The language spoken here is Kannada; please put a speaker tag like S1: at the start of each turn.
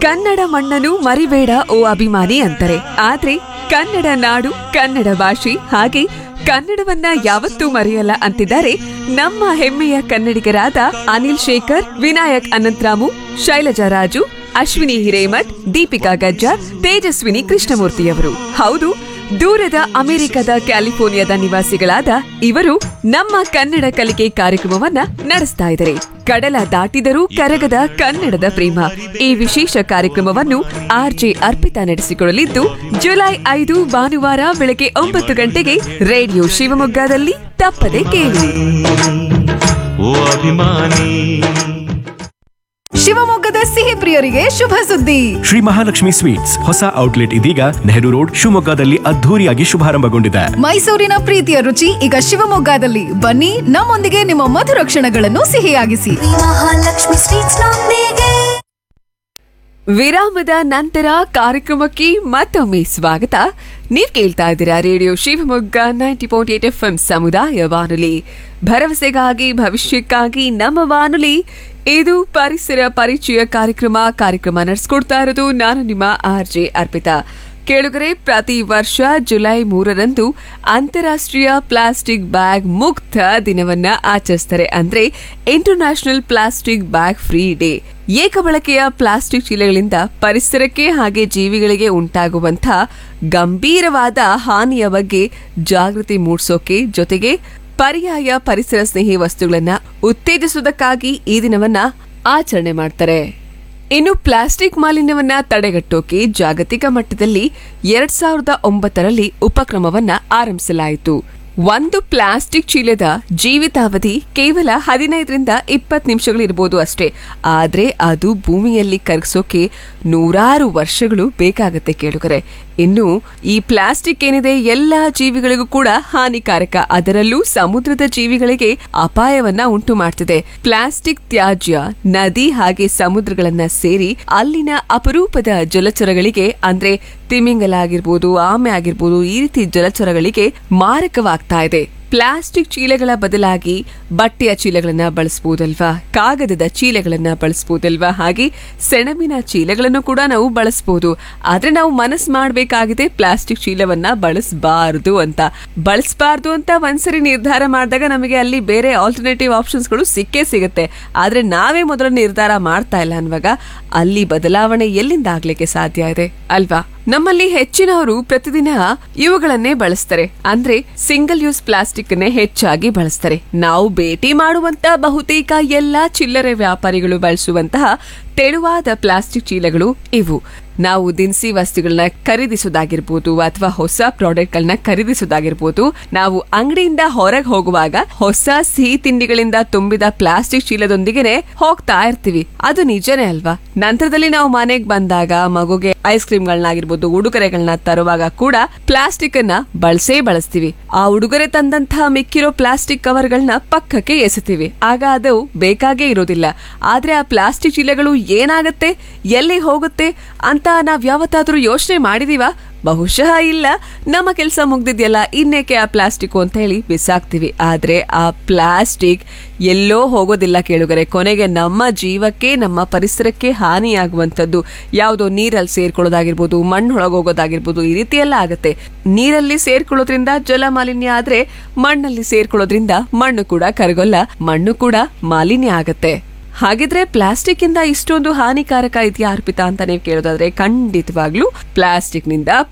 S1: ಕನ್ನಡ ಮಣ್ಣನ್ನು ಮರಿಬೇಡ ಓ ಅಭಿಮಾನಿ ಅಂತಾರೆ ಆದ್ರೆ ಕನ್ನಡ ನಾಡು ಕನ್ನಡ ಭಾಷೆ ಹಾಗೆ ಕನ್ನಡವನ್ನ ಯಾವತ್ತೂ ಮರೆಯಲ್ಲ ಅಂತಿದ್ದಾರೆ ನಮ್ಮ ಹೆಮ್ಮೆಯ ಕನ್ನಡಿಗರಾದ ಅನಿಲ್ ಶೇಖರ್ ವಿನಾಯಕ್ ಅನಂತರಾಮು ಶೈಲಜಾ ರಾಜು ಅಶ್ವಿನಿ ಹಿರೇಮಠ್ ದೀಪಿಕಾ ಗಜ್ಜಾರ್ ತೇಜಸ್ವಿನಿ ಕೃಷ್ಣಮೂರ್ತಿಯವರು ಹೌದು ದೂರದ ಅಮೆರಿಕದ ಕ್ಯಾಲಿಫೋರ್ನಿಯಾದ ನಿವಾಸಿಗಳಾದ ಇವರು ನಮ್ಮ ಕನ್ನಡ ಕಲಿಕೆ ಕಾರ್ಯಕ್ರಮವನ್ನ ನಡೆಸ್ತಾ ಇದ್ದಾರೆ ಕಡಲ ದಾಟಿದರೂ ಕರಗದ ಕನ್ನಡದ ಪ್ರೇಮ ಈ ವಿಶೇಷ ಕಾರ್ಯಕ್ರಮವನ್ನು ಆರ್ಜೆ ಅರ್ಪಿತಾ ನಡೆಸಿಕೊಡಲಿದ್ದು ಜುಲೈ ಐದು ಭಾನುವಾರ ಬೆಳಗ್ಗೆ ಒಂಬತ್ತು ಗಂಟೆಗೆ ರೇಡಿಯೋ ಶಿವಮೊಗ್ಗದಲ್ಲಿ ತಪ್ಪದೆ ಕೇಳಿ
S2: ಓ ಅಭಿಮಾನಿ
S3: ಶಿವಮೊಗ್ಗದ ಸಿಹಿ ಪ್ರಿಯರಿಗೆ ಶುಭ ಸುದ್ದಿ
S4: ಶ್ರೀ ಮಹಾಲಕ್ಷ್ಮಿ ಸ್ವೀಟ್ಸ್ ಹೊಸ ಔಟ್ಲೆಟ್ ಇದೀಗ ನೆಹರು ರೋಡ್ ಶಿವಮೊಗ್ಗದಲ್ಲಿ ಅದ್ಧೂರಿಯಾಗಿ ಶುಭಾರಂಭಗೊಂಡಿದೆ
S3: ಮೈಸೂರಿನ ಪ್ರೀತಿಯ ರುಚಿ ಈಗ ಶಿವಮೊಗ್ಗದಲ್ಲಿ ಬನ್ನಿ ನಮ್ಮೊಂದಿಗೆ ನಿಮ್ಮ ಮಧುರ ಕ್ಷಣಗಳನ್ನು ಸಿಹಿಯಾಗಿಸಿ
S5: ಮಹಾಲಕ್ಷ್ಮಿ ಸ್ವೀಟ್ಸ್ ನೊಂದಿಗೆ
S1: ವಿರಾಮದ ನಂತರ ಕಾರ್ಯಕ್ರಮಕ್ಕೆ ಮತ್ತೊಮ್ಮೆ ಸ್ವಾಗತ ನೀವ್ ಕೇಳ್ತಾ ಇದ್ದೀರಾ radio Shivamogga ninety point eight F M ಸಮುದಾಯ ಬಾನುಲಿ ಭರವಸೆಗಾಗಿ ಭವಿಷ್ಯಕ್ಕಾಗಿ ನಮ್ಮ ಬಾನುಲಿ ಇದು ಪರಿಸರ ಪರಿಚಯ ಕಾರ್ಯಕ್ರಮ ಕಾರ್ಯಕ್ರಮ ನಡೆಸ್ಕೊಡ್ತಾ ಇರೋದು ನಾನು ನಿಮ್ಮ ಆರ್ ಜೆ ಅರ್ಪಿತಾ ಕೇಳುಗರೆ ಪ್ರತಿ ವರ್ಷ ಜುಲೈ ಮೂರರಂದು ಅಂತಾರಾಷ್ಟ್ರೀಯ ಪ್ಲಾಸ್ಟಿಕ್ ಬ್ಯಾಗ್ ಮುಕ್ತ ದಿನವನ್ನ ಆಚರಿಸ್ತಾರೆ ಅಂದ್ರೆ international plastic bag free day ಏಕಬಳಕೆಯ ಪ್ಲಾಸ್ಟಿಕ್ ಚೀಲಗಳಿಂದ ಪರಿಸರಕ್ಕೆ ಹಾಗೆ ಜೀವಿಗಳಿಗೆ ಉಂಟಾಗುವಂಥ ಗಂಭೀರವಾದ ಹಾನಿಯ ಬಗ್ಗೆ ಜಾಗೃತಿ ಮೂಡಿಸೋಕೆ ಜೊತೆಗೆ ಪರ್ಯಾಯ ಪರಿಸರ ಸ್ನೇಹಿ ವಸ್ತುಗಳನ್ನ ಉತ್ತೇಜಿಸುವುದಕ್ಕಾಗಿ ಈ ದಿನವನ್ನ ಆಚರಣೆ ಮಾಡ್ತಾರೆ ಇನ್ನು ಪ್ಲಾಸ್ಟಿಕ್ ಮಾಲಿನ್ಯವನ್ನ ತಡೆಗಟ್ಟೋಕೆ ಜಾಗತಿಕ ಮಟ್ಟದಲ್ಲಿ ಎರಡ್ ಸಾವಿರದ ಒಂಬತ್ತರಲ್ಲಿ ಉಪಕ್ರಮವನ್ನ ಆರಂಭಿಸಲಾಯಿತು ಒಂದು ಪ್ಲಾಸ್ಟಿಕ್ ಚೀಲದ ಜೀವಿತಾವಧಿ ಕೇವಲ ಹದಿನೈದರಿಂದ ಇಪ್ಪತ್ತು ನಿಮಿಷಗಳಿರ್ಬೋದು ಅಷ್ಟೇ ಆದ್ರೆ ಅದು ಭೂಮಿಯಲ್ಲಿ ಕರಗಿಸೋಕೆ ನೂರಾರು ವರ್ಷಗಳು ಬೇಕಾಗತ್ತೆ ಕೇಳುಗರೆ ಇನ್ನು ಈ ಪ್ಲಾಸ್ಟಿಕ್ ಏನಿದೆ ಎಲ್ಲ ಜೀವಿಗಳಿಗೂ ಕೂಡ ಹಾನಿಕಾರಕ ಅದರಲ್ಲೂ ಸಮುದ್ರದ ಜೀವಿಗಳಿಗೆ ಅಪಾಯವನ್ನ ಉಂಟು ಮಾಡ್ತಿದೆ ಪ್ಲಾಸ್ಟಿಕ್ ತ್ಯಾಜ್ಯ ನದಿ ಹಾಗೆ ಸಮುದ್ರಗಳನ್ನ ಸೇರಿ ಅಲ್ಲಿನ ಅಪರೂಪದ ಜಲಚರಗಳಿಗೆ ಅಂದ್ರೆ ತಿಮಿಂಗಲ ಆಗಿರ್ಬೋದು ಆಮೆ ಆಗಿರ್ಬೋದು ಈ ರೀತಿ ಜಲಚರಗಳಿಗೆ ಮಾರಕವಾಗ್ತಾ ಇದೆ ಪ್ಲಾಸ್ಟಿಕ್ ಚೀಲಗಳ ಬದಲಾಗಿ ಬಟ್ಟೆಯ ಚೀಲಗಳನ್ನ ಬಳಸಬಹುದಲ್ವಾ ಕಾಗದದ ಚೀಲಗಳನ್ನ ಬಳಸಬಹುದಲ್ವಾ ಹಾಗೆ ಸೆಣಬಿನ ಚೀಲಗಳನ್ನು ಕೂಡ ನಾವು ಬಳಸಬಹುದು ಆದ್ರೆ ನಾವು ಮನಸ್ಸು ಮಾಡಬೇಕಾಗಿದೆ ಪ್ಲಾಸ್ಟಿಕ್ ಚೀಲವನ್ನ ಬಳಸಬಾರದು ಅಂತ ಬಳಸಬಾರದು ಅಂತ ಒಂದ್ಸರಿ ನಿರ್ಧಾರ ಮಾಡಿದಾಗ ನಮಗೆ ಅಲ್ಲಿ ಬೇರೆ ಆಲ್ಟರ್ನೇಟಿವ್ ಆಪ್ಷನ್ಸ್ಗಳು ಸಿಕ್ಕೇ ಸಿಗುತ್ತೆ ಆದ್ರೆ ನಾವೇ ಮೊದಲು ನಿರ್ಧಾರ ಮಾಡ್ತಾ ಇಲ್ಲ ಅನ್ನುವಾಗ ಅಲ್ಲಿ ಬದಲಾವಣೆ ಎಲ್ಲಿಂದ ಆಗ್ಲಿಕ್ಕೆ ಸಾಧ್ಯ ಇದೆ ಅಲ್ವಾ ನಮ್ಮಲ್ಲಿ ಹೆಚ್ಚಿನವರು ಪ್ರತಿದಿನ ಇವುಗಳನ್ನೇ ಬಳಸ್ತಾರೆ ಅಂದ್ರೆ ಸಿಂಗಲ್ ಯೂಸ್ ಪ್ಲಾಸ್ಟಿಕ್ ಅನ್ನೇ ಹೆಚ್ಚಾಗಿ ಬಳಸ್ತಾರೆ ನಾವು ಭೇಟಿ ಮಾಡುವಂತ ಬಹುತೇಕ ಎಲ್ಲಾ ಚಿಲ್ಲರೆ ವ್ಯಾಪಾರಿಗಳು ಬಳಸುವಂತಹ ತೆಳುವಾದ ಪ್ಲಾಸ್ಟಿಕ್ ಚೀಲಗಳು ಇವು ನಾವು ದಿನಸಿ ವಸ್ತುಗಳನ್ನ ಖರೀದಿಸೋದಾಗಿರ್ಬೋದು ಅಥವಾ ಹೊಸ ಪ್ರಾಡಕ್ಟ್ ಗಳನ್ನ ಖರೀದಿಸೋದಾಗಿರ್ಬೋದು ನಾವು ಅಂಗಡಿಯಿಂದ ಹೊರಗೆ ಹೋಗುವಾಗ ಹೊಸ ಸಿಹಿ ತಿಂಡಿಗಳಿಂದ ತುಂಬಿದ ಪ್ಲಾಸ್ಟಿಕ್ ಚೀಲದೊಂದಿಗೆನೆ ಹೋಗ್ತಾ ಇರ್ತೀವಿ ಅದು ನಿಜನೇ ಅಲ್ವಾ ನಂತರದಲ್ಲಿ ನಾವು ಮನೆಗೆ ಬಂದಾಗ ಮಗುಗೆ ಐಸ್ ಕ್ರೀಮ್ಗಳನ್ನಾಗಿರ್ಬೋದು ಉಡುಗೊರೆಗಳನ್ನ ತರುವಾಗ ಕೂಡ ಪ್ಲಾಸ್ಟಿಕ್ ಅನ್ನ ಬಳಸೇ ಬಳಸ್ತೀವಿ ಆ ಉಡುಗೊರೆ ತಂದಂತಹ ಮಿಕ್ಕಿರೋ ಪ್ಲಾಸ್ಟಿಕ್ ಕವರ್ಗಳನ್ನ ಪಕ್ಕಕ್ಕೆ ಎಸೆತೀವಿ ಆಗ ಅದು ಬೇಕಾಗೇ ಇರೋದಿಲ್ಲ ಆದ್ರೆ ಆ ಪ್ಲಾಸ್ಟಿಕ್ ಚೀಲಗಳು ಏನಾಗತ್ತೆ ಎಲ್ಲಿ ಹೋಗುತ್ತೆ ಅಂತ ನಾವ್ ಯಾವತ್ತಾದ್ರೂ ಯೋಚನೆ ಮಾಡಿದೀವಾ ಬಹುಶಃ ಇಲ್ಲ ನಮ್ಮ ಕೆಲಸ ಮುಗ್ದಿದ್ಯಲ್ಲ ಇನ್ನೇಕೆ ಆ ಪ್ಲಾಸ್ಟಿಕ್ ಅಂತ ಹೇಳಿ ಬಿಸಾಕ್ತಿವಿ ಆದ್ರೆ ಆ ಪ್ಲಾಸ್ಟಿಕ್ ಎಲ್ಲೋ ಹೋಗೋದಿಲ್ಲ ಕೇಳುಗರೆ ಕೊನೆಗೆ ನಮ್ಮ ಜೀವಕ್ಕೆ ನಮ್ಮ ಪರಿಸರಕ್ಕೆ ಹಾನಿಯಾಗುವಂಥದ್ದು ಯಾವುದೋ ನೀರಲ್ಲಿ ಸೇರ್ಕೊಳ್ಳೋದಾಗಿರ್ಬೋದು ಮಣ್ಣು ಒಳಗೋಗೋದಾಗಿರ್ಬೋದು ಈ ರೀತಿ ಎಲ್ಲ ಆಗುತ್ತೆ ನೀರಲ್ಲಿ ಸೇರ್ಕೊಳ್ಳೋದ್ರಿಂದ ಜಲ ಮಾಲಿನ್ಯ ಆದ್ರೆ ಮಣ್ಣಲ್ಲಿ ಸೇರ್ಕೊಳ್ಳೋದ್ರಿಂದ ಮಣ್ಣು ಕೂಡ ಕರಗೋಲ್ಲ ಮಣ್ಣು ಕೂಡ ಮಾಲಿನ್ಯ ಆಗತ್ತೆ ಹಾಗಿದ್ರೆ ಪ್ಲಾಸ್ಟಿಕ್ ಇಂದ ಇಷ್ಟೊಂದು ಹಾನಿಕಾರಕ ಇದೆಯಾ ಅರ್ಪಿತಾ ಅಂತ ನೀವು ಕೇಳೋದಾದ್ರೆ ಖಂಡಿತವಾಗ್ಲೂ ಪ್ಲಾಸ್ಟಿಕ್ ನಿಂದ